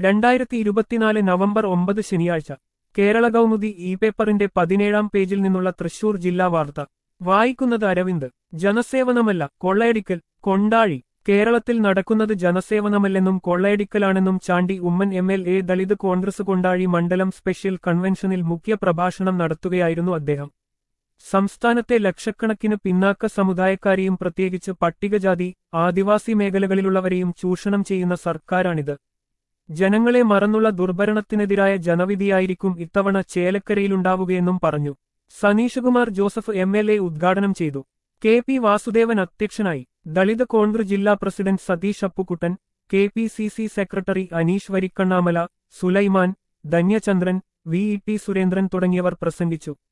രണ്ടായിരത്തി ഇരുപത്തിനാല് നവംബർ ഒമ്പത് ശനിയാഴ്ച കേരള കൗമുദി ഇ പേപ്പറിന്റെ പതിനേഴാം പേജിൽ നിന്നുള്ള തൃശൂർ ജില്ലാ വാർത്ത വായിക്കുന്നത് അരവിന്ദ് ജനസേവനമല്ല കൊള്ളയടിക്കൽ കൊണ്ടാഴി കേരളത്തിൽ നടക്കുന്നത് ജനസേവനമല്ലെന്നും കൊള്ളയടിക്കലാണെന്നും Chandy Oommen M L A Dalit Congress Kondazhi മണ്ഡലം സ്പെഷ്യൽ കൺവെൻഷനിൽ മുഖ്യ പ്രഭാഷണം നടത്തുകയായിരുന്നു അദ്ദേഹം സംസ്ഥാനത്തെ ലക്ഷക്കണക്കിന് പിന്നാക്ക സമുദായക്കാരെയും പ്രത്യേകിച്ച് പട്ടികജാതി ആദിവാസി മേഖലകളിലുള്ളവരെയും ചൂഷണം ചെയ്യുന്ന സർക്കാരാണിത് ജനങ്ങളെ മറന്നുള്ള ദുർഭരണത്തിനെതിരായ ജനവിധിയായിരിക്കും ഇത്തവണ ചേലക്കരയിലുണ്ടാവുകയെന്നും പറഞ്ഞു Saneeshkumar Joseph M L A ഉദ്ഘാടനം ചെയ്തു കെ പി വാസുദേവൻ അധ്യക്ഷനായി ദളിത് കോൺഗ്രസ് ജില്ലാ president Satheesh Appukuttan K P C C secretary Aneesh Varikkannamala Sulaiman Dhanyachandran V E T Surendran തുടങ്ങിയവർ പ്രസംഗിച്ചു